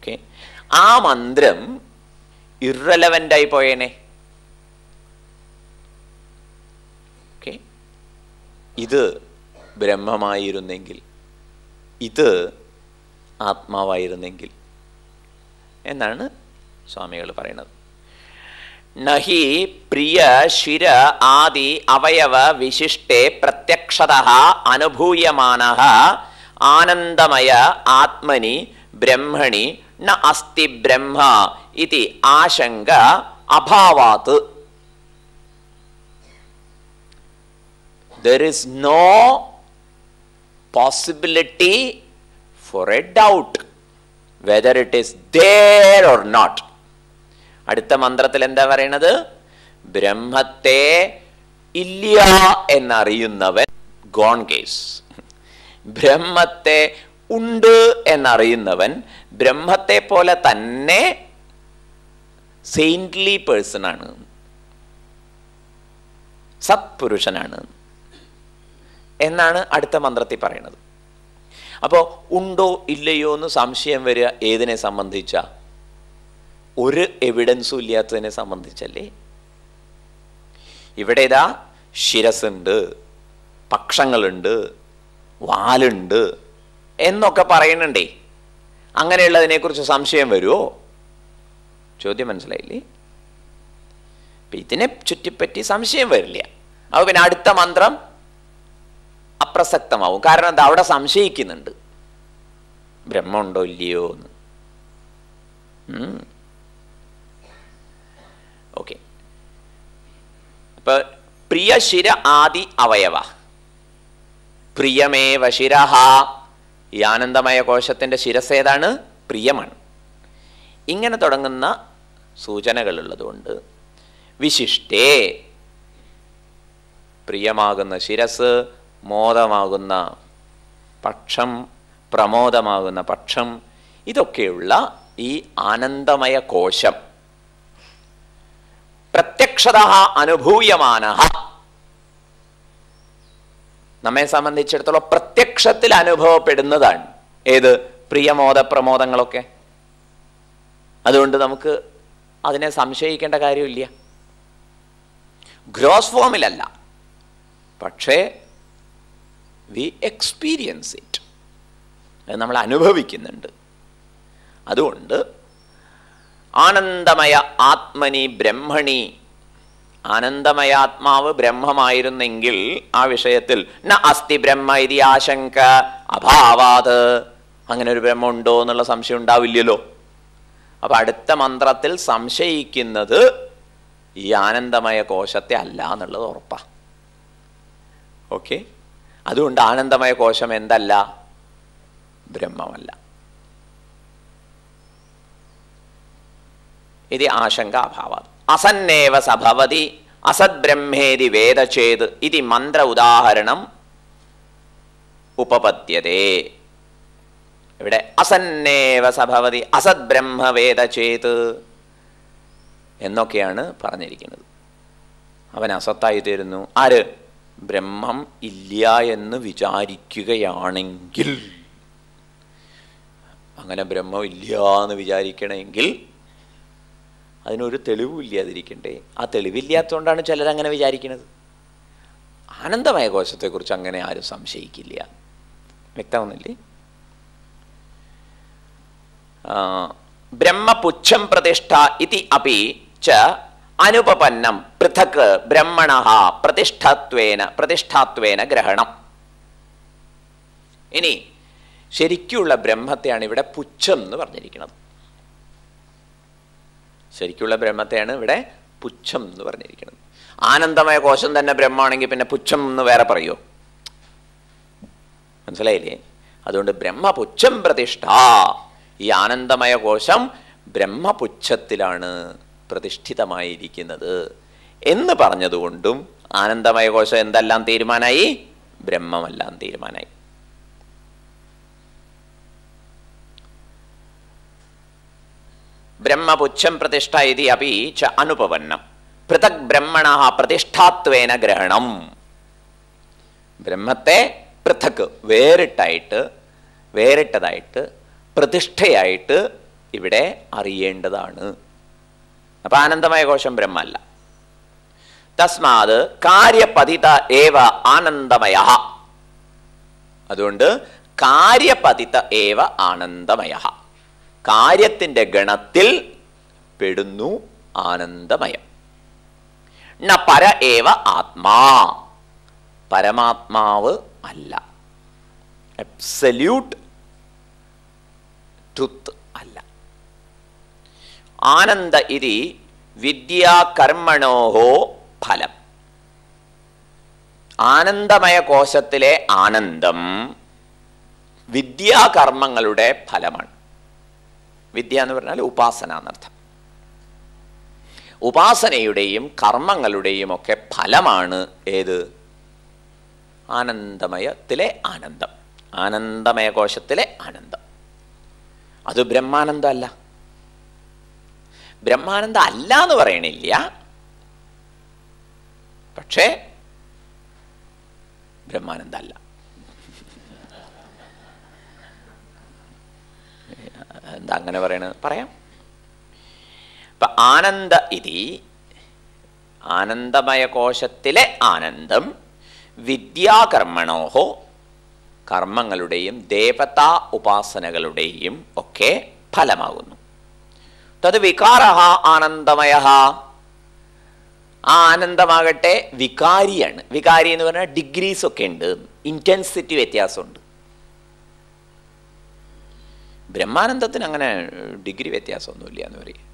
okay ആ മന്ത്രം irrelevant ആയി പോയേനെ ഓക്കെ ഇത് ബ്രഹ്മമായിരുന്നെങ്കിൽ ഇത് ആത്മാവായിരുന്നെങ്കിൽ എന്നാണ് സ്വാമികൾ പറയുന്നത് നഹി പ്രിയ ശിര ആദി അവയവ വിശിഷ്ടേ പ്രത്യക്ഷത അനുഭൂയമാന ആനന്ദമയ ആത്മനി ബ്രഹ്മണി ന അസ്തി ബ്രഹ്മ ഇതി ആശങ്ക അഭാവാത് there is no possibility for a doubt whether it is there or not അടുത്ത മന്ത്രത്തിൽ എന്താ പറയണത് ബ്രഹ്മത്തെ ഇല്ല എന്നറിയുന്നവൻ ഗോൺ കേസ് ബ്രഹ്മത്തെ ഉണ്ട് എന്നറിയുന്നവൻ ബ്രഹ്മത്തെ പോലെ തന്നെ സെയിൻറ്റ്ലി പേഴ്സൺ ആണ് സത്പുരുഷനാണ് എന്നാണ് അടുത്ത മന്ത്രത്തിൽ പറയുന്നത് അപ്പോൾ ഉണ്ടോ ഇല്ലയോ എന്ന് സംശയം വരിക ഏതിനെ സംബന്ധിച്ച ഒരു എവിഡൻസും ഇല്ലാത്തതിനെ സംബന്ധിച്ചല്ലേ ഇവിടെ ഇതാ ശിരസുണ്ട് പക്ഷങ്ങളുണ്ട് വാലുണ്ട് എന്നൊക്കെ പറയുന്നുണ്ടേ അങ്ങനെയുള്ളതിനെക്കുറിച്ച് സംശയം വരുമോ ചോദ്യം മനസ്സിലായില്ലേ അപ്പൊ ഇതിനെ ചുറ്റിപ്പറ്റി സംശയം വരില്ല അപ്പൊ പിന്നെ അടുത്ത മന്ത്രം അപ്രസക്തമാവും കാരണം എന്താ അവിടെ സംശയിക്കുന്നുണ്ട് ബ്രഹ്മമുണ്ടോ ഇല്ലയോ എന്ന് ഓക്കെ അപ്പൊ പ്രിയ ശിര ആദി അവയവ പ്രിയമേവ ശിരഹ ഈ ആനന്ദമയ കോശത്തിന്റെ ശിരസ് ഏതാണ് പ്രിയമാണ് ഇങ്ങനെ തുടങ്ങുന്ന സൂചനകളുള്ളതുകൊണ്ട് വിശിഷ്ടേ പ്രിയമാകുന്ന ശിരസ് മോദമാകുന്ന പക്ഷം പ്രമോദമാകുന്ന പക്ഷം ഇതൊക്കെയുള്ള ഈ ആനന്ദമയ കോശം പ്രത്യക്ഷത അനുഭൂയമാന നമ്മെ സംബന്ധിച്ചിടത്തോളം പ്രത്യക്ഷത്തിൽ അനുഭവപ്പെടുന്നതാണ് ഏത് പ്രിയമോദ പ്രമോദങ്ങളൊക്കെ അതുകൊണ്ട് നമുക്ക് അതിനെ സംശയിക്കേണ്ട കാര്യമില്ല ഗ്രോസ് ഫോമിലല്ല പക്ഷേ വി എക്സ്പീരിയൻസ് ഇറ്റ് അത് നമ്മൾ അനുഭവിക്കുന്നുണ്ട് അതുകൊണ്ട് ആനന്ദമയ ആത്മനി ബ്രഹ്മണി ആനന്ദമയാത്മാവ് ബ്രഹ്മമായിരുന്നെങ്കിൽ ആ വിഷയത്തിൽ ന അസ്ഥി ബ്രഹ്മ ഇതി ആശങ്ക അഭാവാത് അങ്ങനെ ഒരു ബ്രഹ്മം ഉണ്ടോ എന്നുള്ള സംശയം ഉണ്ടാവില്ലല്ലോ അപ്പൊ അടുത്ത മന്ത്രത്തിൽ സംശയിക്കുന്നത് ഈ ആനന്ദമയ കോശത്തെ അല്ല എന്നുള്ളത് ഉറപ്പാ ഓക്കെ അതുകൊണ്ട് ആനന്ദമയ കോശം എന്തല്ല ബ്രഹ്മമല്ല ഇത് ആശങ്ക അഭാവാത് അസന്നേവ സഭവതി അസദ്ബ്രഹ്മേതി വേദചേത് ഇത് മന്ത്ര ഉദാഹരണം ഉപപദ്യതേ ഇവിടെ അസന്നേവ സഭവതി അസദ്ബ്രഹ്മ വേദചേത് എന്നൊക്കെയാണ് പറഞ്ഞിരിക്കുന്നത് അവൻ അസത്തായി തീരുന്നു ആര് ബ്രഹ്മം ഇല്ല എന്ന് വിചാരിക്കുകയാണെങ്കിൽ അങ്ങനെ ബ്രഹ്മം ഇല്ല എന്ന് വിചാരിക്കണമെങ്കിൽ അതിനൊരു തെളിവും ഇല്ലാതിരിക്കണ്ടേ ആ തെളിവില്ലാത്തതുകൊണ്ടാണ് ചിലർ അങ്ങനെ വിചാരിക്കുന്നത് ആനന്ദമയ കോശത്തെക്കുറിച്ച് അങ്ങനെ ആരും സംശയിക്കില്ല വ്യക്തമാവുന്നില്ലേ ബ്രഹ്മപുച്ഛം പ്രതിഷ്ഠ ഇതി അപി ച അനുപപന്നം പൃഥക് ബ്രഹ്മണ പ്രതിഷ്ഠത്വേന പ്രതിഷ്ഠാത്വേന ഗ്രഹണം ഇനി ശരിക്കുള്ള ബ്രഹ്മത്തെയാണ് ഇവിടെ പുച്ഛം എന്ന് പറഞ്ഞിരിക്കുന്നത് ശരിക്കുള്ള ബ്രഹ്മത്തെയാണ് ഇവിടെ പുച്ഛം എന്ന് പറഞ്ഞിരിക്കുന്നത് ആനന്ദമയ കോശം തന്നെ ബ്രഹ്മാണെങ്കിൽ പിന്നെ പുച്ഛം എന്ന് വേറെ പറയോ മനസ്സിലായില്ലേ അതുകൊണ്ട് ബ്രഹ്മപുച്ഛം പ്രതിഷ്ഠ ഈ ആനന്ദമയ കോശം ബ്രഹ്മപുച്ഛത്തിലാണ് പ്രതിഷ്ഠിതമായിരിക്കുന്നത് എന്ന് പറഞ്ഞതുകൊണ്ടും ആനന്ദമയ കോശം എന്തെല്ലാം തീരുമാനമായി ബ്രഹ്മമെല്ലാം തീരുമാനമായി ബ്രഹ്മപുച്ഛം പ്രതിഷ്ഠ ഇതി അപി ച അനുപവന്നം പൃഥക് ബ്രഹ്മണ പ്രതിഷ്ഠാത്വേന ഗ്രഹണം ബ്രഹ്മത്തെ പൃഥക് വേറിട്ടായിട്ട് വേറിട്ടതായിട്ട് പ്രതിഷ്ഠയായിട്ട് ഇവിടെ അറിയേണ്ടതാണ് അപ്പൊ ആനന്ദമയ കോശം ബ്രഹ്മല്ല തസ്മാത് കാര്യപതിത ഏവ ആനന്ദമയ അതുകൊണ്ട് കാര്യപതിത ഏവ ആനന്ദമയ കാര്യത്തിന്റെ ഗണത്തിൽ പെടുന്നു ആനന്ദമയം ന പര ഏവ ആത്മാ പരമാത്മാവ് അല്ല അബ്സല്യൂട്ട് ട്രുത്ത് അല്ല ആനന്ദ ഇതി വിദ്യാകർമ്മണോഹോ ഫലം ആനന്ദമയ കോശത്തിലെ ആനന്ദം വിദ്യാകർമ്മങ്ങളുടെ ഫലമാണ് വിദ്യ എന്ന് പറഞ്ഞാൽ ഉപാസന എന്നർത്ഥം ഉപാസനയുടെയും കർമ്മങ്ങളുടെയും ഒക്കെ ഫലമാണ് ഏത് ആനന്ദമയത്തിലെ ആനന്ദം ആനന്ദമയ കോശത്തിലെ ആനന്ദം അത് ബ്രഹ്മാനന്ദം അല്ല ബ്രഹ്മാനന്ദം അല്ല എന്ന് പറയണില്ല പക്ഷേ ബ്രഹ്മാനന്ദം അല്ല എന്താ അങ്ങനെ പറയണത് പറയാം ഇപ്പൊ ആനന്ദ ഇതി ആനന്ദമയ കോശത്തിലെ ആനന്ദം വിദ്യാകർമ്മണോഹോ കർമ്മങ്ങളുടെയും ദേവതാ ഉപാസനകളുടെയും ഒക്കെ ഫലമാകുന്നു തത് വികാര ആനന്ദമയ ആ ആനന്ദമാകട്ടെ വികാരിയാണ് വികാരി എന്ന് പറഞ്ഞാൽ ഡിഗ്രീസ് ഒക്കെ ഉണ്ട് ഇന്റൻസിറ്റി വ്യത്യാസമുണ്ട് ബ്രഹ്മാനന്ദത്തിന് അങ്ങനെ ഡിഗ്രി വ്യത്യാസമൊന്നുമില്ല എന്ന് പറയും